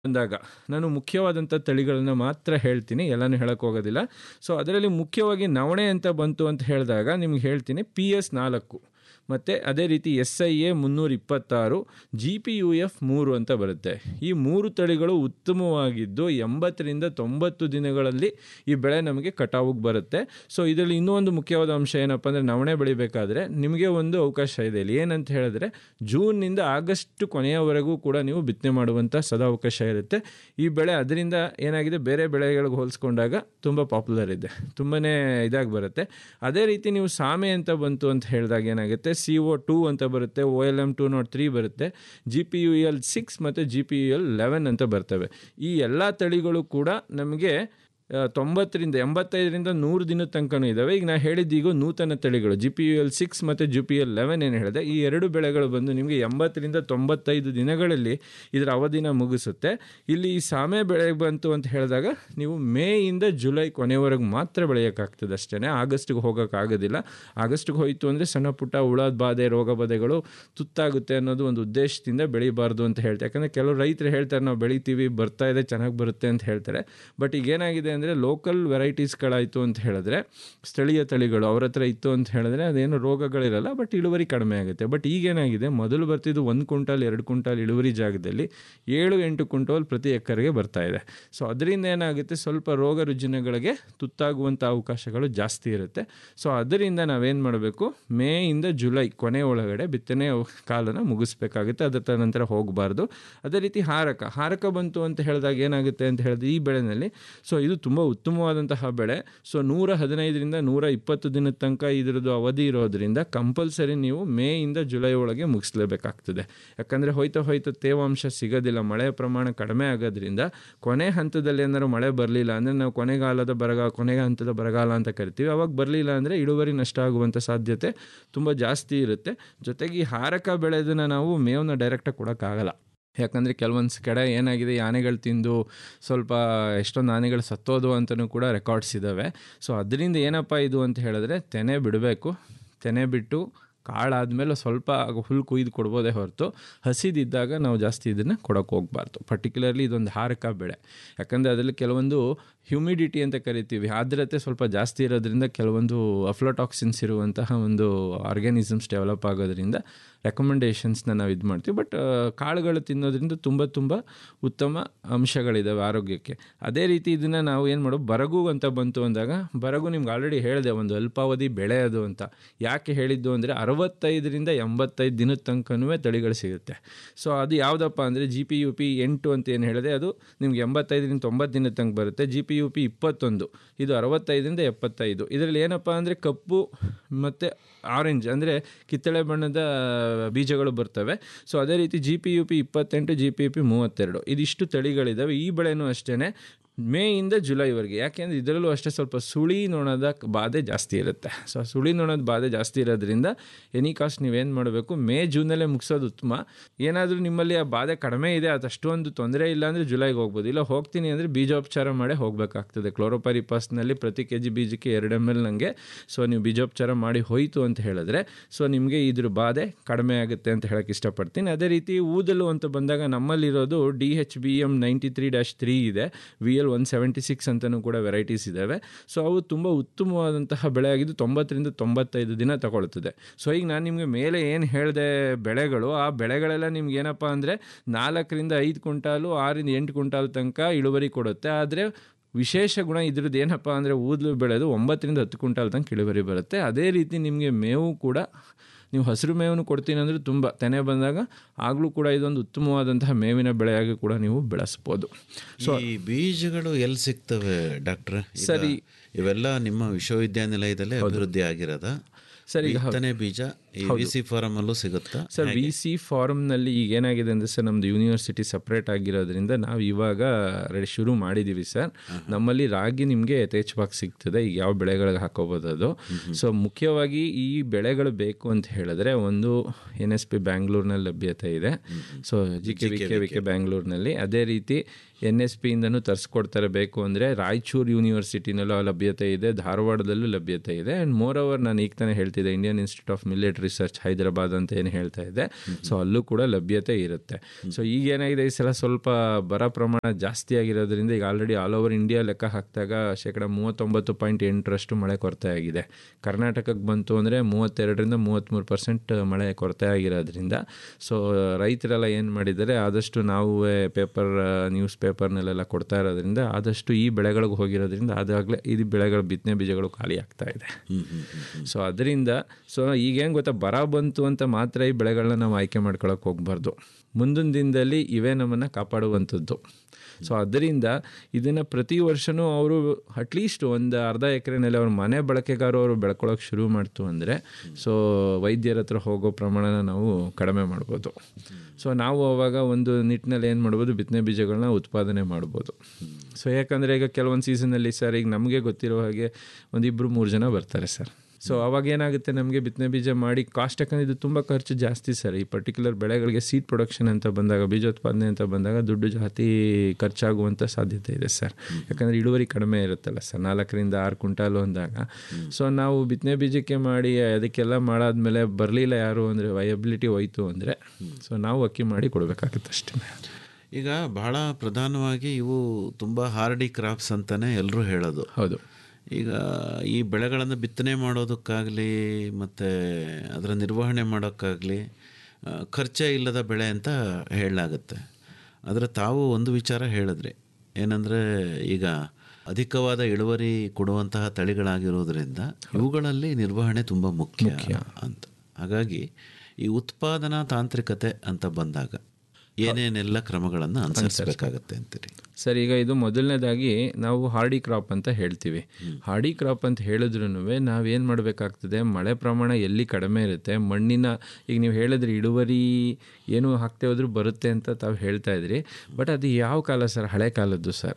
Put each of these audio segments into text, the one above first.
ಬಂದಾಗ ನಾನು ಮುಖ್ಯವಾದಂಥ ತಳಿಗಳನ್ನ ಮಾತ್ರ ಹೇಳ್ತೀನಿ ಎಲ್ಲನೂ ಹೇಳಕ್ಕೆ ಹೋಗೋದಿಲ್ಲ ಸೊ ಅದರಲ್ಲಿ ಮುಖ್ಯವಾಗಿ ನವಣೆ ಅಂತ ಬಂತು ಅಂತ ಹೇಳಿದಾಗ ನಿಮ್ಗೆ ಹೇಳ್ತೀನಿ ಪಿ ಎಸ್ ನಾಲ್ಕು ಮತ್ತು ಅದೇ ರೀತಿ ಎಸ್ ಐ ಎ ಮುನ್ನೂರ ಇಪ್ಪತ್ತಾರು ಜಿ ಪಿ ಯು ಎಫ್ ಮೂರು ಅಂತ ಬರುತ್ತೆ ಈ ಮೂರು ತಳಿಗಳು ಉತ್ತಮವಾಗಿದ್ದು ಎಂಬತ್ತರಿಂದ ತೊಂಬತ್ತು ದಿನಗಳಲ್ಲಿ ಈ ಬೆಳೆ ನಮಗೆ ಕಟಾವಿಗೆ ಬರುತ್ತೆ ಸೊ ಇದರಲ್ಲಿ ಇನ್ನೂ ಒಂದು ಮುಖ್ಯವಾದ ಅಂಶ ಏನಪ್ಪ ಅಂದರೆ ನವಣೆ ಬೆಳಿಬೇಕಾದ್ರೆ ನಿಮಗೆ ಒಂದು ಅವಕಾಶ ಇದೆ ಇಲ್ಲಿ ಏನಂತ ಹೇಳಿದ್ರೆ ಜೂನ್ನಿಂದ ಆಗಸ್ಟ್ ಕೊನೆಯವರೆಗೂ ಕೂಡ ನೀವು ಬಿತ್ತನೆ ಮಾಡುವಂಥ ಸದಾವಕಾಶ ಇರುತ್ತೆ ಈ ಬೆಳೆ ಅದರಿಂದ ಏನಾಗಿದೆ ಬೇರೆ ಬೆಳೆಗಳಿಗೆ ಹೋಲಿಸ್ಕೊಂಡಾಗ ತುಂಬ ಪಾಪ್ಯುಲರ್ ಇದೆ ತುಂಬಾ ಇದಾಗಿ ಬರುತ್ತೆ ಅದೇ ರೀತಿ ನೀವು ಸಾಮೆ ಅಂತ ಬಂತು ಅಂತ ಹೇಳಿದಾಗ ಏನಾಗುತ್ತೆ ಸಿ ಒ ಟೂ ಅಂತ ಬರುತ್ತೆ O L M two naught three ಬರುತ್ತೆ G P U L six ಮತ್ತು G P U L eleven ಅಂತ ಬರ್ತವೆ ಈ ಎಲ್ಲ ತಳಿಗಳು ಕೂಡ ನಮಗೆ ಆ, ತೊಂಬತ್ತರಿಂದ ಎಂಬತ್ತೈದರಿಂದ ನೂರು ದಿನದ ತನಕನೂ ಇದ್ದಾವೆ ಈಗ ನಾನು ಹೇಳಿದ್ದು ಈಗ ನೂತನ ತಳಿಗಳು G P U L six ಮತ್ತು ಜಿ ಪಿ ಎಲ್ ಲೆವೆನ್ ಏನು ಹೇಳಿದೆ ಈ ಎರಡು ಬೆಳೆಗಳು ಬಂದು ನಿಮಗೆ ಎಂಬತ್ತರಿಂದ ತೊಂಬತ್ತೈದು ದಿನಗಳಲ್ಲಿ ಇದರ ಅವಧಿನ ಮುಗಿಸುತ್ತೆ ಇಲ್ಲಿ ಈ ಸಾಮೆ ಬೆಳೆ ಬಂತು ಅಂತ ಹೇಳಿದಾಗ ನೀವು ಮೇಯಿಂದ ಜುಲೈ ಕೊನೆವರೆಗೂ ಮಾತ್ರ ಬೆಳೆಯೋಕ್ಕಾಗ್ತದೆ ಅಷ್ಟೇ ಆಗಸ್ಟ್ಗೆ ಹೋಗೋಕ್ಕಾಗೋದಿಲ್ಲ ಆಗಸ್ಟ್ಗೆ ಹೋಯಿತು ಅಂದರೆ ಸಣ್ಣ ಪುಟ್ಟ ಹುಳದ ಬಾಧೆ ರೋಗ ಬಾಧೆಗಳು ತುತ್ತಾಗುತ್ತೆ ಅನ್ನೋದು ಒಂದು ಉದ್ದೇಶದಿಂದ ಬೆಳಿಬಾರ್ದು ಅಂತ ಹೇಳ್ತಾರೆ ಯಾಕಂದರೆ ಕೆಲವು ರೈತರು ಹೇಳ್ತಾರೆ ನಾವು ಬೆಳಿತೀವಿ ಬರ್ತಾ ಇದೆ ಚೆನ್ನಾಗಿ ಬರುತ್ತೆ ಅಂತ ಹೇಳ್ತಾರೆ ಬಟ್ ಈಗ ಏನಾಗಿದೆ ಅಂದರೆ ಲೋಕಲ್ ವೆರೈಟೀಸ್ಗಳಾಯಿತು ಅಂತ ಹೇಳಿದ್ರೆ ಸ್ಥಳೀಯ ತಳಿಗಳು ಅವ್ರ ಹತ್ರ ಇತ್ತು ಅಂತ ಹೇಳಿದ್ರೆ ಅದೇನು ರೋಗಗಳಿರಲ್ಲ ಬಟ್ ಇಳುವರಿ ಕಡಿಮೆ ಆಗುತ್ತೆ ಬಟ್ ಈಗೇನಾಗಿದೆ ಮೊದಲು ಬರ್ತಿದ್ದು ಒಂದು ಕ್ವಿಂಟಾಲ್ ಎರಡು ಕ್ವಿಂಟಾಲ್ ಇಳುವರಿ ಜಾಗದಲ್ಲಿ ಏಳು ಎಂಟು ಕ್ವಿಂಟಾಲ್ ಪ್ರತಿ ಎಕರೆಗೆ ಬರ್ತಾ ಇದೆ ಸೊ ಅದರಿಂದ ಏನಾಗುತ್ತೆ ಸ್ವಲ್ಪ ರೋಗ ರುಜಿನಗಳಿಗೆ ತುತ್ತಾಗುವಂಥ ಅವಕಾಶಗಳು ಜಾಸ್ತಿ ಇರುತ್ತೆ ಸೊ ಅದರಿಂದ ನಾವೇನು ಮಾಡಬೇಕು ಮೇಯಿಂದ ಜುಲೈ ಕೊನೆ ಒಳಗಡೆ ಬಿತ್ತನೆ ಕಾಲನ ಮುಗಿಸ್ಬೇಕಾಗುತ್ತೆ ಅದರ ನಂತರ ಹೋಗಬಾರ್ದು ಅದೇ ರೀತಿ ಹಾರಕ ಹಾರಕ ಬಂತು ಅಂತ ಹೇಳಿದಾಗ ಏನಾಗುತ್ತೆ ಅಂತ ಹೇಳಿದ್ರೆ ಈ ಬೆಳೆನಲ್ಲಿ ಸೊ ಇದು ತುಂಬ ಉತ್ತಮವಾದಂತಹ ಬೆಳೆ ಸೊ ನೂರ ಹದಿನೈದರಿಂದ ನೂರ ಇಪ್ಪತ್ತು ದಿನದ ತನಕ ಇದರದ್ದು ಅವಧಿ ಇರೋದ್ರಿಂದ ಕಂಪಲ್ಸರಿ ನೀವು ಮೇಯಿಂದ ಜುಲೈ ಒಳಗೆ ಮುಗಿಸ್ಲೇಬೇಕಾಗ್ತದೆ ಯಾಕಂದರೆ ಹೋಯ್ತಾ ಹೋಯ್ತಾ ತೇವಾಂಶ ಸಿಗೋದಿಲ್ಲ ಮಳೆಯ ಪ್ರಮಾಣ ಕಡಿಮೆ ಆಗೋದ್ರಿಂದ ಕೊನೆ ಹಂತದಲ್ಲಿ ಏನಾದ್ರು ಮಳೆ ಬರಲಿಲ್ಲ ಅಂದರೆ ನಾವು ಕೊನೆಗಾಲದ ಬರಗಾಲ ಕೊನೆ ಹಂತದ ಬರಗಾಲ ಅಂತ ಕರಿತೀವಿ ಅವಾಗ ಬರಲಿಲ್ಲ ಅಂದರೆ ಇಳುವರಿ ನಷ್ಟ ಆಗುವಂಥ ಸಾಧ್ಯತೆ ತುಂಬ ಜಾಸ್ತಿ ಇರುತ್ತೆ ಜೊತೆಗೆ ಈ ಹಾರಕ ಬೆಳೆದನ್ನ ನಾವು ಮೇವನ್ನ ಡೈರೆಕ್ಟಾಗಿ ಕೊಡೋಕ್ಕಾಗಲ್ಲ ಯಾಕಂದರೆ ಕೆಲವೊಂದು ಕಡೆ ಏನಾಗಿದೆ ಈ ಆನೆಗಳು ತಿಂದು ಸ್ವಲ್ಪ ಎಷ್ಟೊಂದು ಆನೆಗಳು ಸತ್ತೋದು ಅಂತಲೂ ಕೂಡ ರೆಕಾರ್ಡ್ಸ್ ಇದ್ದಾವೆ ಸೊ ಅದರಿಂದ ಏನಪ್ಪ ಇದು ಅಂತ ಹೇಳಿದ್ರೆ ತೆನೆ ಬಿಡಬೇಕು ತೆನೆ ಬಿಟ್ಟು ಕಾಳಾದಮೇಲೆ ಸ್ವಲ್ಪ ಹುಲ್ಲು ಕುಯ್ದು ಕೊಡ್ಬೋದೇ ಹೊರತು ಹಸಿದಿದ್ದಾಗ ನಾವು ಜಾಸ್ತಿ ಇದನ್ನು ಕೊಡೋಕೆ ಹೋಗಬಾರ್ದು ಪರ್ಟಿಕ್ಯುಲರ್ಲಿ ಇದೊಂದು ಹಾರಕ ಬೆಳೆ ಯಾಕಂದರೆ ಅದರಲ್ಲಿ ಕೆಲವೊಂದು ಹ್ಯುಮಿಡಿಟಿ ಅಂತ ಕರಿತೀವಿ ಆರ್ದ್ರತೆ ಸ್ವಲ್ಪ ಜಾಸ್ತಿ ಇರೋದ್ರಿಂದ ಕೆಲವೊಂದು ಅಫ್ಲೋಟಾಕ್ಸಿನ್ಸ್ ಇರುವಂತಹ ಒಂದು ಆರ್ಗ್ಯಾನಿಸಮ್ಸ್ ಡೆವಲಪ್ ಆಗೋದ್ರಿಂದ ರೆಕಮೆಂಡೇಷನ್ಸ್ನ ನಾವು ಇದು ಮಾಡ್ತೀವಿ ಬಟ್ ಕಾಳುಗಳು ತಿನ್ನೋದ್ರಿಂದ ತುಂಬ ತುಂಬ ಉತ್ತಮ ಅಂಶಗಳಿದ್ದಾವೆ ಆರೋಗ್ಯಕ್ಕೆ ಅದೇ ರೀತಿ ಇದನ್ನು ನಾವು ಏನು ಮಾಡೋ ಬರಗು ಅಂತ ಬಂತು ಅಂದಾಗ ಬರಗು ನಿಮ್ಗೆ ಆಲ್ರೆಡಿ ಹೇಳಿದೆ ಒಂದು ಅಲ್ಪಾವಧಿ ಬೆಳೆ ಅದು ಅಂತ ಯಾಕೆ ಹೇಳಿದ್ದು ಅಂದರೆ ಅರವತ್ತೈದರಿಂದ ಎಂಬತ್ತೈದು ದಿನದ ತನಕನೂ ತಳಿಗಳು ಸಿಗುತ್ತೆ ಸೊ ಅದು ಯಾವುದಪ್ಪ ಅಂದರೆ ಜಿ ಪಿ ಯು ಪಿ ಎಂಟು ಅಂತ ಏನು ಹೇಳಿದೆ ಅದು ನಿಮ್ಗೆ ಎಂಬತ್ತೈದರಿಂದ ತೊಂಬತ್ತು ದಿನದ ತನಕ ಬರುತ್ತೆ ಜಿ ಪಿ ಯು ಪಿ ಇಪ್ಪತ್ತೊಂದು ಇದು ಅರವತ್ತೈದರಿಂದ ಎಪ್ಪತ್ತೈದು ಇದರಲ್ಲಿ ಏನಪ್ಪ ಅಂದರೆ ಕಪ್ಪು ಮತ್ತು ಆರೆಂಜ್ ಅಂದರೆ ಕಿತ್ತಳೆ ಬಣ್ಣದ ಬೀಜಗಳು ಬರ್ತವೆ ಸೊ ಅದೇ ರೀತಿ ಜಿ ಪಿ ಯು ಪಿ ಇಪ್ಪತ್ತೆಂಟು ಜಿ ಪಿ ಯು ಪಿ ಮೂವತ್ತೆರಡು ಇದಿಷ್ಟು ತಳಿಗಳಿದ್ದಾವೆ ಈ ಬೆಳೆನೂ ಅಷ್ಟೇ ಮೇಯಿಂದ ಜುಲೈವರೆಗೆ ಯಾಕೆಂದರೆ ಇದರಲ್ಲೂ ಅಷ್ಟೇ ಸ್ವಲ್ಪ ಸುಳಿ ನೊಣದ ಬಾಧೆ ಜಾಸ್ತಿ ಇರುತ್ತೆ ಸೊ ಆ ಸುಳಿ ನೊಣದ ಬಾಧೆ ಜಾಸ್ತಿ ಇರೋದ್ರಿಂದ ಎನಿ ಕಾಸ್ಟ್ ನೀವೇನು ಮಾಡಬೇಕು ಮೇ ಜೂನಲ್ಲೇ ಮುಗಿಸೋದು ಉತ್ತಮ ಏನಾದರೂ ನಿಮ್ಮಲ್ಲಿ ಆ ಬಾಧೆ ಕಡಿಮೆ ಇದೆ ಅದು ಅಷ್ಟೊಂದು ತೊಂದರೆ ಇಲ್ಲ ಅಂದರೆ ಜುಲೈಗೆ ಹೋಗ್ಬೋದು ಇಲ್ಲ ಹೋಗ್ತೀನಿ ಅಂದರೆ ಬೀಜೋಪಚಾರ ಮಾಡೇ ಹೋಗಬೇಕಾಗ್ತದೆ ಕ್ಲೋರೋಪರಿಪಾಸ್ನಲ್ಲಿ ಪ್ರತಿ ಕೆ ಜಿ ಬೀಜಕ್ಕೆ ಎರಡು ಎಮ್ ಎಲ್ ನನಗೆ ಸೊ ನೀವು ಬೀಜೋಪಚಾರ ಮಾಡಿ ಹೋಯಿತು ಅಂತ ಹೇಳಿದ್ರೆ ಸೊ ನಿಮಗೆ ಇದ್ರ ಬಾಧೆ ಕಡಿಮೆ ಆಗುತ್ತೆ ಅಂತ ಹೇಳಕ್ಕೆ ಇಷ್ಟಪಡ್ತೀನಿ ಅದೇ ರೀತಿ ಊದಲು ಅಂತ ಬಂದಾಗ ನಮ್ಮಲ್ಲಿರೋದು D H B M ninety three dash three ಇದೆ V L one seventy six ಅಂತಲೂ ಕೂಡ ವೆರೈಟೀಸ್ ಇದ್ದಾವೆ ಸೊ ಅವು ತುಂಬ ಉತ್ತಮವಾದಂತಹ ಬೆಳೆ ಆಗಿದ್ದು ತೊಂಬತ್ತರಿಂದ ತೊಂಬತ್ತೈದು ದಿನ ತಗೊಳ್ತದೆ ಸೊ ಈಗ ನಾನು ನಿಮಗೆ ಮೇಲೆ ಏನು ಹೇಳಿದೆ ಬೆಳೆಗಳು ಆ ಬೆಳೆಗಳೆಲ್ಲ ನಿಮ್ಗೆ ಏನಪ್ಪ ಅಂದರೆ ನಾಲ್ಕರಿಂದ ಐದು ಕ್ವಿಂಟಾಲು ಆರಿಂದ ಎಂಟು ಕ್ವಿಂಟಾಲ್ ತನಕ ಇಳುವರಿ ಕೊಡುತ್ತೆ ಆದರೆ ವಿಶೇಷ ಗುಣ ಇದ್ರದ್ದು ಏನಪ್ಪ ಅಂದರೆ ಊದಲು ಬೆಳೆದು ಒಂಬತ್ತರಿಂದ ಹತ್ತು ಕ್ವಿಂಟಾಲ್ ತನಕ ಇಳುವರಿ ಬರುತ್ತೆ ಅದೇ ರೀತಿ ನಿಮಗೆ ಮೇವು ಕೂಡ ನೀವು ಹಸಿರು ಮೇವನ್ನು ಕೊಡ್ತೀನಿ ಅಂದರೆ ತುಂಬ ತೆನೆ ಬಂದಾಗ ಆಗಲೂ ಕೂಡ ಇದೊಂದು ಉತ್ತಮವಾದಂತಹ ಮೇವಿನ ಬೆಳೆಯಾಗಿ ಕೂಡ ನೀವು ಬೆಳೆಸ್ಬೋದು ಸೊ ಈ ಬೀಜಗಳು ಎಲ್ಲಿ ಸಿಗ್ತವೆ ಡಾಕ್ಟ್ರೆ ಈಗ ಸರಿ. ಇವೆಲ್ಲ ನಿಮ್ಮ ವಿಶ್ವವಿದ್ಯಾನಿಲಯದಲ್ಲೇ ಅಭಿವೃದ್ಧಿ ಆಗಿರೋದ ಸರ್ ಈಗ ಬಿತ್ತನೆ ಬೀಜ ಈ ವಿ ಸಿ ಫಾರಂ ಅಲ್ಲೂ ಸಿಗುತ್ತಾ ಸರ್ ವಿ ಸಿ ಫಾರಮ್ನಲ್ಲಿ ಈಗ ಏನಾಗಿದೆ ಅಂದರೆ ಸರ್ ನಮ್ಮದು ಯೂನಿವರ್ಸಿಟಿ ಸಪ್ರೇಟ್ ಆಗಿರೋದ್ರಿಂದ ನಾವು ಇವಾಗ ರೆಡಿ ಶುರು ಮಾಡಿದ್ದೀವಿ ಸರ್ ನಮ್ಮಲ್ಲಿ ರಾಗಿ ನಿಮಗೆ ಯಥೇಚ್ಛವಾಗಿ ಸಿಗ್ತದೆ ಈಗ ಯಾವ ಬೆಳೆಗಳಿಗೆ ಹಾಕೋಬೋದು ಅದು ಸೊ ಮುಖ್ಯವಾಗಿ ಈ ಬೆಳೆಗಳು ಬೇಕು ಅಂತ ಹೇಳಿದ್ರೆ ಒಂದು ಎನ್ ಎಸ್ ಪಿ ಬ್ಯಾಂಗ್ಳೂರ್ನಲ್ಲಿ ಲಭ್ಯತೆ ಇದೆ so G K V K V K ಬ್ಯಾಂಗ್ಳೂರ್ನಲ್ಲಿ ಅದೇ ರೀತಿ ಎನ್ ಎಸ್ ಪಿಯಿಂದನೂ ತರಿಸ್ಕೊಡ್ತಾರೆ ಬೇಕು ಅಂದರೆ ರಾಯಚೂರು ಯೂನಿವರ್ಸಿಟಿನಲ್ಲೂ ಲಭ್ಯತೆ ಇದೆ ಧಾರವಾಡದಲ್ಲೂ ಲಭ್ಯತೆ ಇದೆ ಆ್ಯಂಡ್ ಮೋರ್ ಓವರ್ ನಾನು ಈಗ ತಾನೇ ಹೇಳ್ತಿದ್ದೆ Indian institute of millet research Hyderabad ಅಂತ ಏನು ಹೇಳ್ತಾ ಇದೆ ಸೊ ಅಲ್ಲೂ ಕೂಡ ಲಭ್ಯತೆ ಇರುತ್ತೆ ಸೊ ಈಗ ಏನಾಗಿದೆ ಈ ಸಲ ಸ್ವಲ್ಪ ಬರ ಪ್ರಮಾಣ ಜಾಸ್ತಿ ಆಗಿರೋದ್ರಿಂದ ಈಗ ಆಲ್ರೆಡಿ ಆಲ್ ಓವರ್ ಇಂಡಿಯಾ ಲೆಕ್ಕ ಹಾಕಿದಾಗ ಶೇಕಡ ಮೂವತ್ತೊಂಬತ್ತು ಪಾಯಿಂಟ್ ಎಂಟರಷ್ಟು ಮಳೆ ಕೊರತೆ ಆಗಿದೆ ಕರ್ನಾಟಕಕ್ಕೆ ಬಂತು ಅಂದರೆ ಮೂವತ್ತೆರಡರಿಂದ ಮೂವತ್ತ್ಮೂರು ಪರ್ಸೆಂಟ್ ಮಳೆ ಕೊರತೆ ಆಗಿರೋದ್ರಿಂದ ಸೊ ರೈತರೆಲ್ಲ ಏನು ಮಾಡಿದ್ದಾರೆ ಆದಷ್ಟು ನಾವು ಪೇಪರ್ ನ್ಯೂಸ್ ಪೇಪರ್ನಲ್ಲೆಲ್ಲ ಕೊಡ್ತಾ ಇರೋದ್ರಿಂದ ಆದಷ್ಟು ಈ ಬೆಳೆಗಳಿಗೆ ಹೋಗಿರೋದ್ರಿಂದ ಅದಾಗಲೇ ಇದು ಬೆಳೆಗಳ ಬಿತ್ತನೆ ಬೀಜಗಳು ಖಾಲಿ ಆಗ್ತಾ ಇದೆ ಸೊ ಅದರಿಂದ ಸೊ ಈಗೇನು ಗೊತ್ತಾ ಬರ ಬಂತು ಅಂತ ಮಾತ್ರ ಈ ಬೆಳೆಗಳನ್ನ ನಾವು ಆಯ್ಕೆ ಮಾಡ್ಕೊಳಕ್ಕೆ ಹೋಗ್ಬಾರ್ದು ಮುಂದಿನ ದಿನದಲ್ಲಿ ಇವೇ ನಮ್ಮನ್ನು ಕಾಪಾಡುವಂಥದ್ದು ಸೊ ಅದರಿಂದ ಇದನ್ನು ಪ್ರತಿ ವರ್ಷವೂ ಅವರು ಅಟ್ಲೀಸ್ಟ್ ಒಂದು ಅರ್ಧ ಎಕರೆನಲ್ಲಿ ಅವ್ರ ಮನೆ ಬಳಕೆಗಾರು ಅವರು ಬೆಳ್ಕೊಳಕ್ಕೆ ಶುರು ಮಾಡ್ತು ಅಂದರೆ ಸೊ ವೈದ್ಯರ ಹತ್ರ ಹೋಗೋ ಪ್ರಮಾಣನ ನಾವು ಕಡಿಮೆ ಮಾಡ್ಬೋದು ಸೊ ನಾವು ಅವಾಗ ಒಂದು ನಿಟ್ಟಿನಲ್ಲಿ ಏನು ಮಾಡ್ಬೋದು ಬಿತ್ತನೆ ಬೀಜಗಳನ್ನ ಉತ್ಪಾದನೆ ಮಾಡ್ಬೋದು ಸೊ ಯಾಕಂದರೆ ಈಗ ಕೆಲವೊಂದು ಸೀಸನಲ್ಲಿ ಸರ್ ಈಗ ನಮಗೆ ಗೊತ್ತಿರೋ ಹಾಗೆ ಒಂದಿಬ್ಬರು ಮೂರು ಜನ ಬರ್ತಾರೆ ಸರ್ ಸೊ ಅವಾಗ ಏನಾಗುತ್ತೆ ನಮಗೆ ಬಿತ್ತನೆ ಬೀಜ ಮಾಡಿ ಕಾಸ್ಟ್ ಯಾಕಂದರೆ ಇದು ತುಂಬ ಖರ್ಚು ಜಾಸ್ತಿ ಸರ್ ಈ ಪರ್ಟಿಕ್ಯುಲರ್ ಬೆಳೆಗಳಿಗೆ ಸೀಡ್ ಪ್ರೊಡಕ್ಷನ್ ಅಂತ ಬಂದಾಗ ಬೀಜೋತ್ಪಾದನೆ ಅಂತ ಬಂದಾಗ ದುಡ್ಡು ಜಾಸ್ತಿ ಖರ್ಚಾಗುವಂಥ ಸಾಧ್ಯತೆ ಇದೆ ಸರ್ ಯಾಕಂದರೆ ಇಳುವರಿ ಕಡಿಮೆ ಇರುತ್ತಲ್ಲ ಸರ್ ನಾಲ್ಕರಿಂದ ಆರು ಕ್ವಿಂಟಾಲು ಅಂದಾಗ ಸೊ ನಾವು ಬಿತ್ತನೆ ಬೀಜಕ್ಕೆ ಮಾಡಿ ಅದಕ್ಕೆಲ್ಲ ಮಾಡಾದ್ಮೇಲೆ ಬರಲಿಲ್ಲ ಯಾರು ಅಂದರೆ ವಯಬಿಲಿಟಿ ಹೋಯ್ತು ಅಂದರೆ ಸೊ ನಾವು ಅಕ್ಕಿ ಮಾಡಿ ಕೊಡಬೇಕಾಗುತ್ತೆ ಅಷ್ಟೇ ಈಗ ಬಹಳ ಪ್ರಧಾನವಾಗಿ ಇವು ತುಂಬ ಹಾರ್ಡಿ ಕ್ರಾಪ್ಸ್ ಅಂತಾನೆ ಎಲ್ಲರೂ ಹೇಳೋದು ಹೌದು ಈಗ ಈ ಬೆಳೆಗಳನ್ನು ಬಿತ್ತನೆ ಮಾಡೋದಕ್ಕಾಗಲಿ ಮತ್ತು ಅದರ ನಿರ್ವಹಣೆ ಮಾಡೋಕ್ಕಾಗಲಿ ಆ, ಖರ್ಚೇ ಇಲ್ಲದ ಬೆಳೆ ಅಂತ ಹೇಳಲಾಗುತ್ತೆ ಆದರೆ ತಾವು ಒಂದು ವಿಚಾರ ಹೇಳಿದ್ರಿ ಏನಂದರೆ ಈಗ ಅಧಿಕವಾದ ಇಳುವರಿ ಕೊಡುವಂತಹ ತಳಿಗಳಾಗಿರೋದ್ರಿಂದ ಇವುಗಳಲ್ಲಿ ನಿರ್ವಹಣೆ ತುಂಬ ಮುಖ್ಯ ಅಂತ ಹಾಗಾಗಿ ಈ ಉತ್ಪಾದನಾ ತಾಂತ್ರಿಕತೆ ಅಂತ ಬಂದಾಗ ಏನೇನೆಲ್ಲ ಕ್ರಮಗಳನ್ನು ಅನುಸರಿಸಬೇಕಾಗತ್ತೆ ಅಂತೀರಿ ಸರ್ ಈಗ ಇದು ಮೊದಲನೇದಾಗಿ ನಾವು ಹಾರ್ಡಿ ಕ್ರಾಪ್ ಅಂತ ಹೇಳ್ತೀವಿ ಹಾರ್ಡಿ ಕ್ರಾಪ್ ಅಂತ ಹೇಳಿದ್ರು ನಾವೇನು ಮಾಡಬೇಕಾಗ್ತದೆ ಮಳೆ ಪ್ರಮಾಣ ಎಲ್ಲಿ ಕಡಿಮೆ ಇರುತ್ತೆ ಮಣ್ಣಿನ ಈಗ ನೀವು ಹೇಳಿದ್ರಿ ಇಳುವರಿ ಏನು ಹಾಕ್ತೇ ಹೋದ್ರೂ ಬರುತ್ತೆ ಅಂತ ತಾವು ಹೇಳ್ತಾ ಇದ್ರಿ ಬಟ್ ಅದು ಯಾವ ಕಾಲ ಸರ್ ಹಳೆ ಕಾಲದ್ದು ಸರ್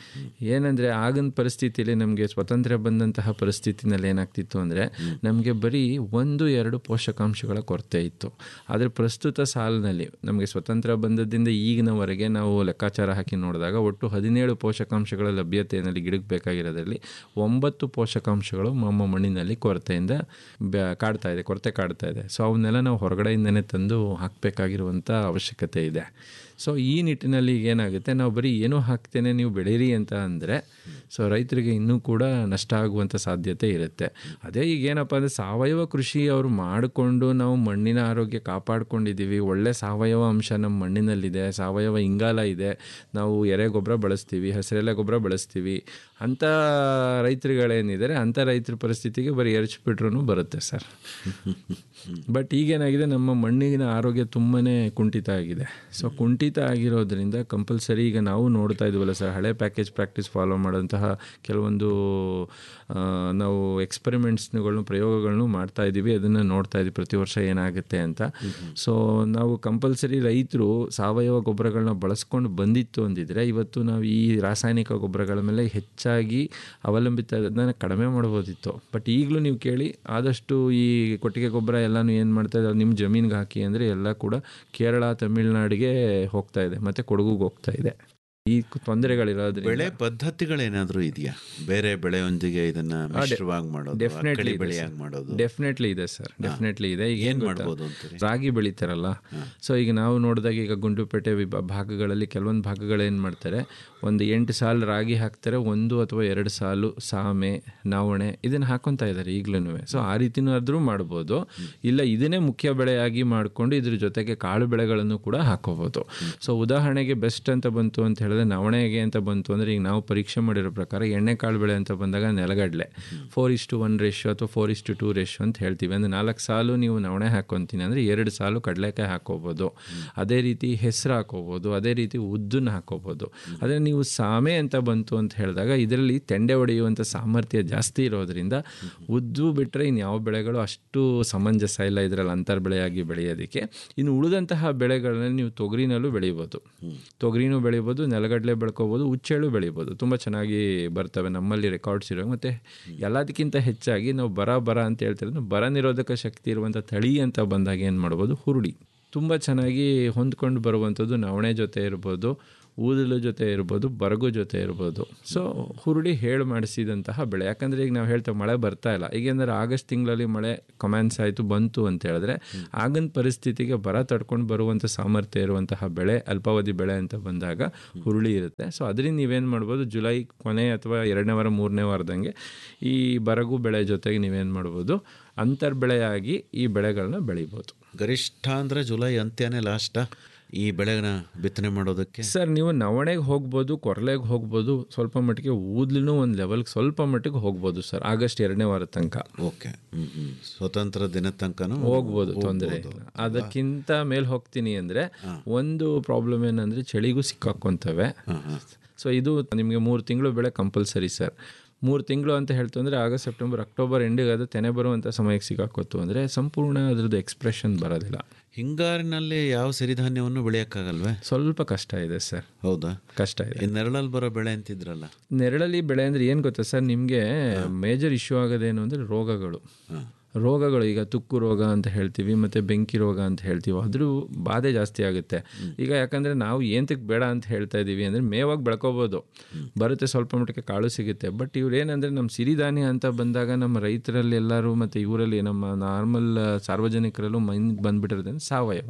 ಏನಂದರೆ ಆಗಿನ ಪರಿಸ್ಥಿತಿಯಲ್ಲಿ ನಮಗೆ ಸ್ವಾತಂತ್ರ್ಯ ಬಂದಂತಹ ಪರಿಸ್ಥಿತಿನಲ್ಲಿ ಏನಾಗ್ತಿತ್ತು ಅಂದರೆ ನಮಗೆ ಬರೀ ಒಂದು ಎರಡು ಪೋಷಕಾಂಶಗಳ ಕೊರತೆ ಇತ್ತು ಆದರೆ ಪ್ರಸ್ತುತ ಸಾಲಿನಲ್ಲಿ ನಮಗೆ ಸ್ವತಂತ್ರ ಬಂದದಿಂದ ಈಗಿನವರೆಗೆ ನಾವು ಲೆಕ್ಕಾಚಾರ ಹಾಕಿ ನೋಡಿದಾಗ ಒಟ್ಟು ಹದಿನೇಳು ಪೋಷಕಾಂಶಗಳ ಲಭ್ಯತೆಯಲ್ಲಿ ಗಿಡಕ್ಕೆ ಬೇಕಾಗಿರೋದ್ರಲ್ಲಿ ಒಂಬತ್ತು ಪೋಷಕಾಂಶಗಳು ನಮ್ಮ ಮಣ್ಣಿನಲ್ಲಿ ಕೊರತೆಯಿಂದ ಬ್ಯಾ ಕಾಡ್ತಾ ಇದೆ ಕೊರತೆ ಕಾಡ್ತಾ ಇದೆ ಸೊ ಅವನ್ನೆಲ್ಲ ನಾವು ಹೊರಗಡೆಯಿಂದನೇ ತಂದು ಹಾಕಬೇಕಾಗಿರುವಂಥ ಅವಶ್ಯಕತೆ ಇದೆ ಸೊ ಈ ನಿಟ್ಟಿನಲ್ಲಿ ಈಗ ಏನಾಗುತ್ತೆ ನಾವು ಬರೀ ಏನೂ ಹಾಕ್ತೇನೆ ನೀವು ಬೆಳೀರಿ ಅಂತ ಅಂದರೆ ಸೊ ರೈತರಿಗೆ ಇನ್ನೂ ಕೂಡ ನಷ್ಟ ಆಗುವಂಥ ಸಾಧ್ಯತೆ ಇರುತ್ತೆ ಅದೇ ಈಗ ಏನಪ್ಪ ಅಂದರೆ ಸಾವಯವ ಕೃಷಿ ಅವರು ಮಾಡಿಕೊಂಡು ನಾವು ಮಣ್ಣಿನ ಆರೋಗ್ಯ ಕಾಪಾಡ್ಕೊಂಡಿದ್ದೀವಿ ಒಳ್ಳೆ ಸಾವಯವ ಅಂಶ ನಮ್ಮ ಮಣ್ಣಿನಲ್ಲಿದೆ ಸಾವಯವ ಇಂಗಾಲ ಇದೆ ನಾವು ಎರೆ ಗೊಬ್ಬರ ಬಳಸ್ತೀವಿ ಹಸಿರೆಲೆ ಗೊಬ್ಬರ ಬಳಸ್ತೀವಿ ಅಂಥ ರೈತರುಗಳೇನಿದ್ದಾರೆ ಅಂಥ ರೈತರ ಪರಿಸ್ಥಿತಿಗೆ ಬರೀ ಎರಚಿಬಿಟ್ರೂ ಬರುತ್ತೆ ಸರ್ ಬಟ್ ಈಗೇನಾಗಿದೆ ನಮ್ಮ ಮಣ್ಣಿನ ಆರೋಗ್ಯ ತುಂಬಾ ಕುಂಠಿತ ಆಗಿದೆ ಸೊ ಕುಂಠಿತ ಆಗಿರೋದ್ರಿಂದ ಕಂಪಲ್ಸರಿ ಈಗ ನಾವು ನೋಡ್ತಾ ಇದ್ವಲ್ಲ ಸರ್ ಹಳೆ ಪ್ಯಾಕೇಜ್ ಪ್ರಾಕ್ಟೀಸ್ ಫಾಲೋ ಮಾಡೋಂತಹ ಕೆಲವೊಂದು ಆ, ನಾವು ಎಕ್ಸ್ಪೆರಿಮೆಂಟ್ಸ್ಗಳನ್ನ ಪ್ರಯೋಗಗಳನ್ನು ಮಾಡ್ತಾ ಇದ್ದೀವಿ ಅದನ್ನು ನೋಡ್ತಾ ಇದ್ದೀವಿ ಪ್ರತಿ ವರ್ಷ ಏನಾಗುತ್ತೆ ಅಂತ ಸೊ ನಾವು ಕಂಪಲ್ಸರಿ ರೈತರು ಸಾವಯವ ಗೊಬ್ಬರಗಳನ್ನ ಬಳಸ್ಕೊಂಡು ಬಂದಿತ್ತು ಅಂದಿದ್ರೆ ಇವತ್ತು ನಾವು ಈ ರಾಸಾಯನಿಕ ಗೊಬ್ಬರಗಳ ಮೇಲೆ ಹೆಚ್ಚಾಗಿ ಅವಲಂಬಿತದನ್ನ ಕಡಿಮೆ ಮಾಡ್ಬೋದಿತ್ತು ಬಟ್ ಈಗಲೂ ನೀವು ಕೇಳಿ ಆದಷ್ಟು ಈ ಕೊಟ್ಟಿಗೆ ಗೊಬ್ಬರ ಎಲ್ಲನೂ ಏನು ಮಾಡ್ತಾ ಇದ್ದಾರೆ ನಿಮ್ಮ ಜಮೀನಿಗೆ ಹಾಕಿ ಅಂದರೆ ಎಲ್ಲ ಕೂಡ ಕೇರಳ ತಮಿಳ್ನಾಡಿಗೆ ಹೋಗ್ತಾ ಇದೆ ಮತ್ತು ಕೊಡಗುಗೆ ಹೋಗ್ತಾ ಇದೆ ಈ ತೊಂದರೆಗಳಿರೋದ್ರಿಂದ ಬೆಳೆ ಪದ್ಧತಿಗಳೇನಾದರೂ ಇದೆಯಾ ಬೇರೆ ಬೆಳೆಯೊಂದಿಗೆ ಇದನ್ನ ಮಿಶ್ರವಾಗಿ ಮಾಡೋದು ಡೆಫಿನೆಟ್ಲಿ ಅಕ್ಕಡಿ ಬೆಳೆಯಾಗಿ ಮಾಡೋದು ಡೆಫಿನೆಟ್ಲಿ ಇದೆ ಸರ್ ಡೆಫಿನೆಟ್ಲಿ ಇದೆ ಈಗ ಏನ್ ಏನು ಮಾಡ್ಬೋದು ಅಂತೀರಿ ರಾಗಿ ಬೆಳಿತಾರಲ್ಲ ಸೊ ಈಗ ನಾವು ನೋಡಿದಾಗ ಈಗ ಗುಂಡುಪೇಟೆ ವಿಭಾ ಭಾಗಗಳಲ್ಲಿ ಕೆಲವೊಂದು ಭಾಗಗಳು ಏನು ಮಾಡ್ತಾರೆ ಒಂದು ಎಂಟು ಸಾಲು ರಾಗಿ ಹಾಕ್ತಾರೆ ಒಂದು ಅಥವಾ ಎರಡು ಸಾಲು ಸಾಮೆ ನವಣೆ ಇದನ್ನು ಹಾಕೊತಾ ಇದ್ದಾರೆ ಈಗಲೂ ಸೊ ಆ ರೀತಿನೂ ಆದರೂ ಮಾಡ್ಬೋದು ಇಲ್ಲ ಇದನ್ನೇ ಮುಖ್ಯ ಬೆಳೆಯಾಗಿ ಮಾಡಿಕೊಂಡು ಇದ್ರ ಜೊತೆಗೆ ಕಾಳು ಬೆಳೆಗಳನ್ನು ಕೂಡ ಹಾಕೋಬೋದು ಸೊ ಉದಾಹರಣೆಗೆ ಬೆಸ್ಟ್ ಅಂತ ಬಂತು ಅಂತ ಹೇಳಿದ್ರೆ ನವಣೆಗೆ ಅಂತ ಬಂತು ಅಂದರೆ ಈಗ ನಾವು ಪರೀಕ್ಷೆ ಮಾಡಿರೋ ಪ್ರಕಾರ ಎಣ್ಣೆ ಕಾಳು ಬೆಳೆ ಅಂತ ಬಂದಾಗ ನೆಲಗಡಲೆ ಫೋರ್ ಇಷ್ಟು ಒನ್ ರೇಷಿಯೋ ಅಥವಾ ಫೋರ್ ಇಷ್ಟು ಟೂ ರೇಷಿಯೋ ಅಂತ ಹೇಳ್ತೀವಿ ಅಂದರೆ ನಾಲ್ಕು ಸಾಲು ನೀವು ನವಣೆ ಹಾಕೊತೀನಿ ಅಂದರೆ ಎರಡು ಸಾಲು ಕಡಲೆಕಾಯಿ ಹಾಕೋಬೋದು ಅದೇ ರೀತಿ ಹೆಸರು ಹಾಕೋಬೋದು ಅದೇ ರೀತಿ ಉದ್ದನ್ನ ಹಾಕೋಬೋದು ಆದರೆ ನೀವು ಸಾಮೆ ಅಂತ ಬಂತು ಅಂತ ಹೇಳಿದಾಗ ಇದರಲ್ಲಿ ತೆಂಡೆ ಹೊಡೆಯುವಂಥ ಸಾಮರ್ಥ್ಯ ಜಾಸ್ತಿ ಇರೋದ್ರಿಂದ ಉದ್ದು ಬಿಟ್ಟರೆ ಇನ್ನು ಯಾವ ಬೆಳೆಗಳು ಅಷ್ಟು ಸಮಂಜಸ ಇಲ್ಲ ಇದರಲ್ಲಿ ಅಂತರ್ ಬೆಳೆಯಾಗಿ ಬೆಳೆಯೋದಕ್ಕೆ ಇನ್ನು ಉಳಿದಂತಹ ಬೆಳೆಗಳನ್ನ ನೀವು ತೊಗರಿನಲ್ಲೂ ಬೆಳಿಬೋದು ತೊಗರಿನೂ ಬೆಳಿಬೋದು ನೆಲಗಡಲೆ ಬೆಳ್ಕೊಬೋದು ಉಚ್ಚೆಳು ಬೆಳಿಬೋದು ತುಂಬ ಚೆನ್ನಾಗಿ ಬರ್ತವೆ ನಮ್ಮಲ್ಲಿ ರೆಕಾರ್ಡ್ಸ್ ಇರೋ ಮತ್ತು ಎಲ್ಲದಕ್ಕಿಂತ ಹೆಚ್ಚಾಗಿ ನಾವು ಬರ ಬರ ಅಂತ ಹೇಳ್ತಿರೋದು ಬರ ನಿರೋಧಕ ಶಕ್ತಿ ಇರುವಂಥ ತಳಿ ಅಂತ ಬಂದಾಗ ಏನು ಮಾಡ್ಬೋದು ಹುರುಳಿ ತುಂಬ ಚೆನ್ನಾಗಿ ಹೊಂದ್ಕೊಂಡು ಬರುವಂಥದ್ದು ನವಣೆ ಜೊತೆ ಇರ್ಬೋದು ಊದಲು ಜೊತೆ ಇರ್ಬೋದು ಬರಗು ಜೊತೆ ಇರ್ಬೋದು ಸೊ ಹುರುಳಿ ಹೇಳು ಮಾಡಿಸಿದಂತಹ ಬೆಳೆ ಯಾಕಂದರೆ ಈಗ ನಾವು ಹೇಳ್ತೇವೆ ಮಳೆ ಬರ್ತಾ ಇಲ್ಲ ಈಗೇಂದ್ರೆ ಆಗಸ್ಟ್ ತಿಂಗಳಲ್ಲಿ ಮಳೆ ಕಮೆನ್ಸ್ ಆಯಿತು ಬಂತು ಅಂತ ಹೇಳಿದ್ರೆ ಆಗಿನ ಪರಿಸ್ಥಿತಿಗೆ ಬರ ತಡ್ಕೊಂಡು ಬರುವಂಥ ಸಾಮರ್ಥ್ಯ ಇರುವಂತಹ ಬೆಳೆ ಅಲ್ಪಾವಧಿ ಬೆಳೆ ಅಂತ ಬಂದಾಗ ಹುರುಳಿ ಇರುತ್ತೆ ಸೊ ಅದರಿಂದ ನೀವೇನು ಮಾಡ್ಬೋದು ಜುಲೈ ಕೊನೆ ಅಥವಾ ಎರಡನೇ ವಾರ ಮೂರನೇ ವಾರದಂಗೆ ಈ ಬರಗು ಬೆಳೆ ಜೊತೆಗೆ ನೀವೇನು ಮಾಡ್ಬೋದು ಅಂತರ್ ಬೆಳೆಯಾಗಿ ಈ ಬೆಳೆಗಳನ್ನ ಬೆಳಿಬೋದು ಗರಿಷ್ಠ ಅಂದರೆ ಜುಲೈ ಅಂತ್ಯನೇ ಲಾಸ್ಟಾ ಈ ಬೆಳೆನ ಬಿತ್ತನೆ ಮಾಡೋದಕ್ಕೆ ಸರ್ ನೀವು ನವಣೆಗೆ ಹೋಗ್ಬೋದು ಕೊರಲೆಗೆ ಹೋಗ್ಬೋದು ಸ್ವಲ್ಪ ಮಟ್ಟಿಗೆ ಊದ್ಲೂ ಒಂದು ಲೆವೆಲ್ಗೆ ಸ್ವಲ್ಪ ಮಟ್ಟಿಗೆ ಹೋಗ್ಬೋದು ಸರ್ ಆಗಸ್ಟ್ ಎರಡನೇ ವಾರ ತನಕ ಓಕೆ ಹ್ಮ್ ಹ್ಮ್ ಸ್ವತಂತ್ರ ದಿನ ತನಕನೂ ಹೋಗ್ಬೋದು ತೊಂದರೆ ಇಲ್ಲ ಅದಕ್ಕಿಂತ ಮೇಲೆ ಹೋಗ್ತೀನಿ ಅಂದರೆ ಒಂದು ಪ್ರಾಬ್ಲಮ್ ಏನಂದರೆ ಚಳಿಗೂ ಸಿಕ್ಕಾಕೊಂತವೆ ಸೊ ಇದು ನಿಮಗೆ ಮೂರು ತಿಂಗಳು ಬೆಳೆ ಕಂಪಲ್ಸರಿ ಸರ್ ಮೂರು ತಿಂಗಳು ಅಂತ ಹೇಳ್ತು ಅಂದರೆ ಆಗಸ್ಟ್ ಸೆಪ್ಟೆಂಬರ್ ಅಕ್ಟೋಬರ್ ಎಂಡಿಗೆ ಅದು ತೆನೆ ಬರುವಂಥ ಸಮಯಕ್ಕೆ ಸಿಕ್ಕಾಕೋತು ಅಂದರೆ ಸಂಪೂರ್ಣ ಅದ್ರದ್ದು ಎಕ್ಸ್ಪ್ರೆಷನ್ ಬರೋದಿಲ್ಲ ಹಿಂಗಾರಿನಲ್ಲಿ ಯಾವ ಸಿರಿಧಾನ್ಯವನ್ನು ಬೆಳೆಯೋಕ್ಕಾಗಲ್ವೇ ಸ್ವಲ್ಪ ಕಷ್ಟ ಇದೆ ಸರ್ ಹೌದಾ ಕಷ್ಟ ಇದೆ ಈ ನೆರಳಲ್ಲಿ ಬರೋ ಬೆಳೆ ಅಂತಿದ್ರಲ್ಲ ನೆರಳಲ್ಲಿ ಬೆಳೆ ಅಂದರೆ ಏನು ಗೊತ್ತಾ ಸರ್ ನಿಮಗೆ ಮೇಜರ್ ಇಶ್ಯೂ ಆಗೋದೇನು ಅಂದರೆ ರೋಗಗಳು ರೋಗಗಳು ಈಗ ತುಕ್ಕು ರೋಗ ಅಂತ ಹೇಳ್ತೀವಿ ಮತ್ತು ಬೆಂಕಿ ರೋಗ ಅಂತ ಹೇಳ್ತೀವಿ ಅದ್ರ ಬಾಧೆ ಜಾಸ್ತಿ ಆಗುತ್ತೆ ಈಗ ಯಾಕಂದರೆ ನಾವು ಏನಕ್ಕೆ ಬೇಡ ಅಂತ ಹೇಳ್ತಾ ಇದ್ದೀವಿ ಅಂದರೆ ಮೇವಾಗಿ ಬೆಳ್ಕೊಬೋದು ಬರುತ್ತೆ ಸ್ವಲ್ಪ ಮಟ್ಟಕ್ಕೆ ಕಾಳು ಸಿಗುತ್ತೆ ಬಟ್ ಇವ್ರು ಏನಂದರೆ ನಮ್ಮ ಸಿರಿಧಾನ್ಯ ಅಂತ ಬಂದಾಗ ನಮ್ಮ ರೈತರಲ್ಲಿ ಎಲ್ಲರೂ ಮತ್ತು ಇವರಲ್ಲಿ ನಮ್ಮ ನಾರ್ಮಲ್ ಸಾರ್ವಜನಿಕರಲ್ಲೂ ಮೈನ್ ಬಂದ್ಬಿಟ್ಟಿರೋದೇನು ಸಾವಯವ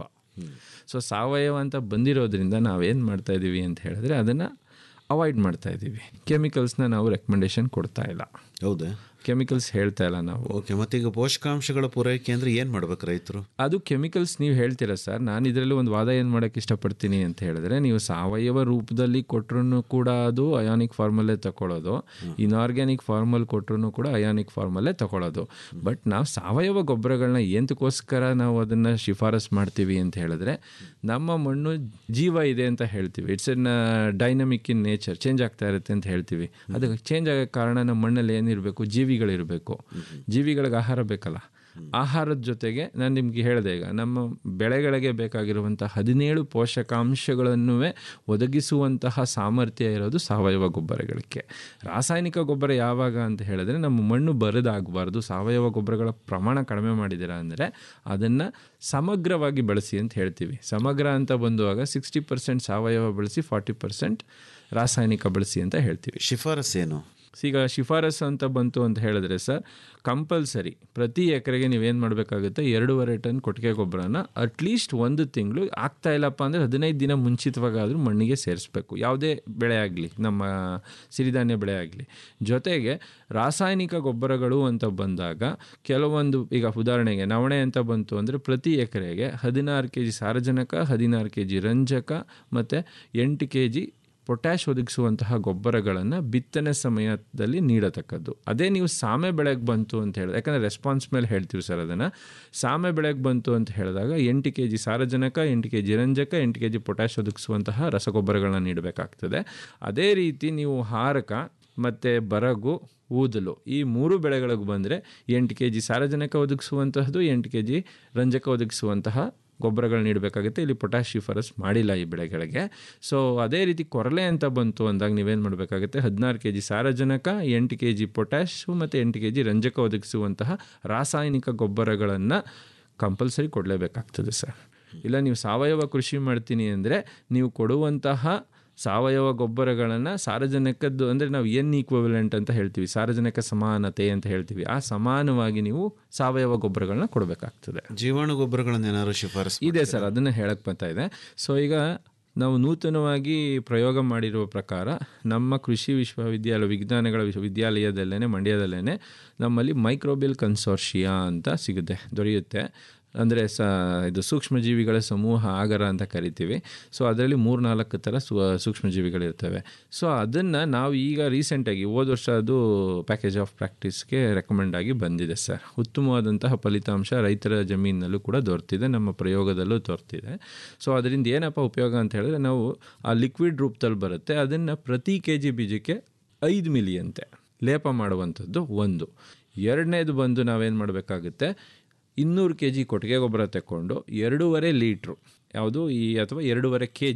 ಸೊ ಸಾವಯವ ಅಂತ ಬಂದಿರೋದ್ರಿಂದ ನಾವೇನು ಮಾಡ್ತಾ ಇದ್ದೀವಿ ಅಂತ ಹೇಳಿದ್ರೆ ಅದನ್ನು ಅವಾಯ್ಡ್ ಮಾಡ್ತಾ ಇದ್ದೀವಿ ಕೆಮಿಕಲ್ಸ್ನ ನಾವು ರೆಕಮೆಂಡೇಶನ್ ಕೊಡ್ತಾ ಇಲ್ಲ ಹೌದಾ ಕೆಮಿಕಲ್ಸ್ ಹೇಳ್ತಾ ಇಲ್ಲ ನಾವು ಓಕೆ ಮತ್ತೀಗ ಪೋಷಕಾಂಶಗಳ ಪೂರೈಕೆ ಅಂದರೆ ಏನು ಮಾಡ್ಬೇಕು ರೈತರು ಅದು ಕೆಮಿಕಲ್ಸ್ ನೀವು ಹೇಳ್ತೀರಾ ಸರ್ ನಾನು ಇದರಲ್ಲಿ ಒಂದು ವಾದ ಏನು ಮಾಡೋಕ್ಕೆ ಇಷ್ಟಪಡ್ತೀನಿ ಅಂತ ಹೇಳಿದ್ರೆ ನೀವು ಸಾವಯವ ರೂಪದಲ್ಲಿ ಕೊಟ್ಟರು ಕೂಡ ಅದು ಅಯಾನಿಕ್ ಫಾರ್ಮಲ್ಲೇ ತಗೊಳ್ಳೋದು ಇನ್ಆರ್ಗ್ಯಾನಿಕ್ ಫಾರ್ಮಲ್ಲಿ ಕೊಟ್ಟರು ಕೂಡ ಅಯಾನಿಕ್ ಫಾರ್ಮಲ್ಲೇ ತಗೊಳ್ಳೋದು ಬಟ್ ನಾವು ಸಾವಯವ ಗೊಬ್ಬರಗಳನ್ನ ಎಂತಕ್ಕೋಸ್ಕರ ನಾವು ಅದನ್ನು ಶಿಫಾರಸ್ ಮಾಡ್ತೀವಿ ಅಂತ ಹೇಳಿದ್ರೆ ನಮ್ಮ ಮಣ್ಣು ಜೀವ ಇದೆ ಅಂತ ಹೇಳ್ತೀವಿ it's an dynamic in nature change ಆಗ್ತಾ ಇರುತ್ತೆ ಅಂತ ಹೇಳ್ತೀವಿ ಅದಕ್ಕೆ ಚೇಂಜ್ ಆಗೋಕ್ಕೆ ಕಾರಣ ನಮ್ಮ ಮಣ್ಣಲ್ಲಿ ಏನಿರಬೇಕು ಜೀವಿಗಳಿರಬೇಕು ಜೀವಿಗಳಿಗೆ ಆಹಾರ ಬೇಕಲ್ಲ ಆಹಾರದ ಜೊತೆಗೆ ನಾನು ನಿಮಗೆ ಹೇಳಿದೆ ಈಗ ನಮ್ಮ ಬೆಳೆಗಳಿಗೆ ಬೇಕಾಗಿರುವಂಥ ಹದಿನೇಳು ಪೋಷಕಾಂಶಗಳನ್ನು ಒದಗಿಸುವಂತಹ ಸಾಮರ್ಥ್ಯ ಇರೋದು ಸಾವಯವ ಗೊಬ್ಬರಗಳಿಗೆ ರಾಸಾಯನಿಕ ಗೊಬ್ಬರ ಯಾವಾಗ ಅಂತ ಹೇಳಿದ್ರೆ ನಮ್ಮ ಮಣ್ಣು ಬರದಾಗಬಾರ್ದು ಸಾವಯವ ಗೊಬ್ಬರಗಳ ಪ್ರಮಾಣ ಕಡಿಮೆ ಮಾಡಿದ್ದೀರಾ ಅಂದರೆ ಅದನ್ನು ಸಮಗ್ರವಾಗಿ ಬಳಸಿ ಅಂತ ಹೇಳ್ತೀವಿ ಸಮಗ್ರ ಅಂತ ಬಂದುವಾಗ ಸಿಕ್ಸ್ಟಿ ಪರ್ಸೆಂಟ್ ಸಾವಯವ ಬಳಸಿ ಫಾರ್ಟಿ ಪರ್ಸೆಂಟ್ ರಾಸಾಯನಿಕ ಬಳಸಿ ಅಂತ ಹೇಳ್ತೀವಿ ಶಿಫಾರಸ್ ಏನು ಈಗ ಶಿಫಾರಸು ಅಂತ ಬಂತು ಅಂತ ಹೇಳಿದ್ರೆ ಸರ್ ಕಂಪಲ್ಸರಿ ಪ್ರತಿ ಎಕರೆಗೆ ನೀವೇನು ಮಾಡಬೇಕಾಗುತ್ತೆ ಎರಡೂವರೆ ಟನ್ ಕೊಟ್ಟಿಗೆ ಗೊಬ್ಬರನ ಅಟ್ಲೀಸ್ಟ್ ಒಂದು ತಿಂಗಳು ಆಗ್ತಾ ಇಲ್ಲಪ್ಪ ಅಂದರೆ ಹದಿನೈದು ದಿನ ಮುಂಚಿತವಾಗಾದರೂ ಮಣ್ಣಿಗೆ ಸೇರಿಸ್ಬೇಕು ಯಾವುದೇ ಬೆಳೆ ಆಗಲಿ ನಮ್ಮ ಸಿರಿಧಾನ್ಯ ಬೆಳೆ ಆಗಲಿ ಜೊತೆಗೆ ರಾಸಾಯನಿಕ ಗೊಬ್ಬರಗಳು ಅಂತ ಬಂದಾಗ ಕೆಲವೊಂದು ಈಗ ಉದಾಹರಣೆಗೆ ನವಣೆ ಅಂತ ಬಂತು ಅಂದರೆ ಪ್ರತಿ ಎಕರೆಗೆ ಹದಿನಾರು ಕೆ ಜಿ ಸಾರಜನಕ ಹದಿನಾರು ಕೆ ಜಿ ರಂಜಕ ಮತ್ತು ಎಂಟು ಕೆ ಜಿ ಪೊಟ್ಯಾಶ್ ಒದಗಿಸುವಂತಹ ಗೊಬ್ಬರಗಳನ್ನು ಬಿತ್ತನೆ ಸಮಯದಲ್ಲಿ ನೀಡತಕ್ಕದ್ದು ಅದೇ ನೀವು ಸಾಮೆ ಬೆಳೆಗೆ ಬಂತು ಅಂತ ಹೇಳಿದ್ರೆ ಯಾಕಂದರೆ ರೆಸ್ಪಾನ್ಸ್ ಮೇಲೆ ಹೇಳ್ತೀವಿ ಸರ್ ಅದನ್ನು ಸಾಮೆ ಬೆಳೆಗೆ ಬಂತು ಅಂತ ಹೇಳಿದಾಗ ಎಂಟು ಕೆ ಜಿ ಸಾರಜನಕ ಎಂಟು ಕೆ ಜಿ ರಂಜಕ ಎಂಟು ಕೆ ಜಿ ಪೊಟ್ಯಾಶ್ ಒದಗಿಸುವಂತಹ ರಸಗೊಬ್ಬರಗಳನ್ನ ನೀಡಬೇಕಾಗ್ತದೆ ಅದೇ ರೀತಿ ನೀವು ಹಾರಕ ಮತ್ತು ಬರಗು ಊದಲು ಈ ಮೂರು ಬೆಳೆಗಳಿಗೆ ಬಂದರೆ ಎಂಟು ಕೆ ಜಿ ಸಾರಜನಕ ಒದಗಿಸುವಂತಹದ್ದು ಎಂಟು ಕೆ ಜಿ ರಂಜಕ ಒದಗಿಸುವಂತಹ ಗೊಬ್ಬರಗಳು ನೀಡಬೇಕಾಗುತ್ತೆ ಇಲ್ಲಿ ಪೊಟ್ಯಾಶ್ ಶಿಫಾರಸ್ ಮಾಡಿಲ್ಲ ಈ ಬೆಳೆಗಳಿಗೆ ಸೊ ಅದೇ ರೀತಿ ಕೊರಲೆ ಅಂತ ಬಂತು ಅಂದಾಗ ನೀವೇನು ಮಾಡಬೇಕಾಗುತ್ತೆ ಹದಿನಾರು ಕೆ ಜಿ ಸಾರಜನಕ ಎಂಟು ಕೆ ಜಿ ಪೊಟ್ಯಾಶು ಮತ್ತು ಎಂಟು ಕೆ ಜಿ ರಂಜಕ ಒದಗಿಸುವಂತಹ ರಾಸಾಯನಿಕ ಗೊಬ್ಬರಗಳನ್ನು ಕಂಪಲ್ಸರಿ ಕೊಡಲೇಬೇಕಾಗ್ತದೆ ಸರ್ ಇಲ್ಲ ನೀವು ಸಾವಯವ ಕೃಷಿ ಮಾಡ್ತೀನಿ ಅಂದರೆ ನೀವು ಕೊಡುವಂತಹ ಸಾವಯವ ಗೊಬ್ಬರಗಳನ್ನು ಸಾರಜನಕದ್ದು ಅಂದರೆ ನಾವು ಎನ್ ಈಕ್ವಲೆಂಟ್ ಅಂತ ಹೇಳ್ತೀವಿ ಸಾರಜನಕ ಸಮಾನತೆ ಅಂತ ಹೇಳ್ತೀವಿ ಆ ಸಮಾನವಾಗಿ ನೀವು ಸಾವಯವ ಗೊಬ್ಬರಗಳನ್ನ ಕೊಡಬೇಕಾಗ್ತದೆ ಜೀವಾಣು ಗೊಬ್ಬರಗಳನ್ನು ಏನಾದ್ರು ಶಿಫಾರಸ್ ಇದೆ ಸರ್ ಅದನ್ನು ಹೇಳಕ್ಕೆ ಬರ್ತಾ ಇದೆ ಸೊ ಈಗ ನಾವು ನೂತನವಾಗಿ ಪ್ರಯೋಗ ಮಾಡಿರುವ ಪ್ರಕಾರ ನಮ್ಮ ಕೃಷಿ ವಿಶ್ವವಿದ್ಯಾಲಯ ವಿಜ್ಞಾನಗಳ ವಿಶ್ವವಿದ್ಯಾಲಯದಲ್ಲೇ ಮಂಡ್ಯದಲ್ಲೇ ನಮ್ಮಲ್ಲಿ ಮೈಕ್ರೋಬಿಯಲ್ ಕನ್ಸೋರ್ಷಿಯಾ ಅಂತ ಸಿಗುತ್ತೆ ದೊರೆಯುತ್ತೆ ಅಂದರೆ ಸ ಇದು ಸೂಕ್ಷ್ಮಜೀವಿಗಳ ಸಮೂಹ ಆಗರ ಅಂತ ಕರಿತೀವಿ ಸೊ ಅದರಲ್ಲಿ ಮೂರು ನಾಲ್ಕು ಥರ ಸು ಸೂಕ್ಷ್ಮಜೀವಿಗಳಿರ್ತವೆ ಸೊ ಅದನ್ನು ನಾವು ಈಗ ರೀಸೆಂಟಾಗಿ ಹೋದ ವರ್ಷ ಅದು ಪ್ಯಾಕೇಜ್ ಆಫ್ ಪ್ರಾಕ್ಟೀಸ್ಗೆ ರೆಕಮೆಂಡ್ ಆಗಿ ಬಂದಿದೆ ಸರ್ ಉತ್ತಮವಾದಂತಹ ಫಲಿತಾಂಶ ರೈತರ ಜಮೀನಲ್ಲೂ ಕೂಡ ದೊರೆತಿದೆ ನಮ್ಮ ಪ್ರಯೋಗದಲ್ಲೂ ದೊರೆತಿದೆ ಸೊ ಅದರಿಂದ ಏನಪ್ಪ ಉಪಯೋಗ ಅಂತ ಹೇಳಿದ್ರೆ ನಾವು ಆ ಲಿಕ್ವಿಡ್ ರೂಪದಲ್ಲಿ ಬರುತ್ತೆ ಅದನ್ನು ಪ್ರತಿ ಕೆ ಜಿ ಬೀಜಕ್ಕೆ ಐದು ಮಿಲಿಯಂತೆ ಲೇಪ ಮಾಡುವಂಥದ್ದು ಒಂದು ಎರಡನೇದು ಬಂದು ನಾವೇನು ಮಾಡಬೇಕಾಗುತ್ತೆ ಇನ್ನೂರು ಕೆ ಜಿ ಕೊಟ್ಟಿಗೆ ಗೊಬ್ಬರ ತಗೊಂಡು ಎರಡೂವರೆ ಲೀಟ್ರು ಯಾವುದು ಈ ಅಥವಾ ಎರಡೂವರೆ ಕೆ ಜಿ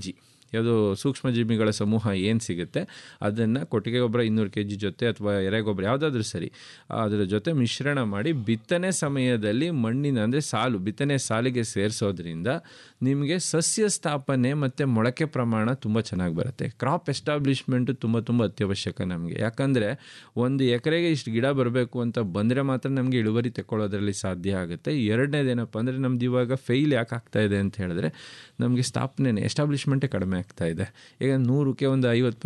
ಯಾವುದು ಸೂಕ್ಷ್ಮಜೀವಿಗಳ ಸಮೂಹ ಏನು ಸಿಗುತ್ತೆ ಅದನ್ನು ಕೊಟ್ಟಿಗೆ ಗೊಬ್ಬರ ಇನ್ನೂರು ಕೆ ಜಿ ಜೊತೆ ಅಥವಾ ಎರೆಗೊಬ್ಬರ ಯಾವುದಾದ್ರೂ ಸರಿ ಅದರ ಜೊತೆ ಮಿಶ್ರಣ ಮಾಡಿ ಬಿತ್ತನೆ ಸಮಯದಲ್ಲಿ ಮಣ್ಣಿನ ಅಂದರೆ ಸಾಲು ಬಿತ್ತನೆ ಸಾಲಿಗೆ ಸೇರಿಸೋದ್ರಿಂದ ನಿಮಗೆ ಸಸ್ಯ ಸ್ಥಾಪನೆ ಮತ್ತು ಮೊಳಕೆ ಪ್ರಮಾಣ ತುಂಬ ಚೆನ್ನಾಗಿ ಬರುತ್ತೆ ಕ್ರಾಪ್ ಎಸ್ಟಾಬ್ಲಿಷ್ಮೆಂಟು ತುಂಬ ತುಂಬ ಅತ್ಯವಶ್ಯಕ ನಮಗೆ ಯಾಕಂದರೆ ಒಂದು ಎಕರೆಗೆ ಇಷ್ಟು ಗಿಡ ಬರಬೇಕು ಅಂತ ಬಂದರೆ ಮಾತ್ರ ನಮಗೆ ಇಳುವರಿ ತಗೊಳ್ಳೋದ್ರಲ್ಲಿ ಸಾಧ್ಯ ಆಗುತ್ತೆ ಎರಡನೇದೇನಪ್ಪ ಅಂದರೆ ನಮ್ದು ಇವಾಗ ಫೇಲ್ ಯಾಕೆ ಆಗ್ತಾ ಇದೆ ಅಂತ ಹೇಳಿದ್ರೆ ನಮಗೆ ಸ್ಥಾಪನೆ ಎಸ್ಟಾಬ್ಲಿಷ್ಮೆಂಟೇ ಕಡಿಮೆ ಆಗ್ತಾ ಇದೆ ಈಗ ನೂರಕ್ಕೆ ಒಂದು ಐವತ್ತು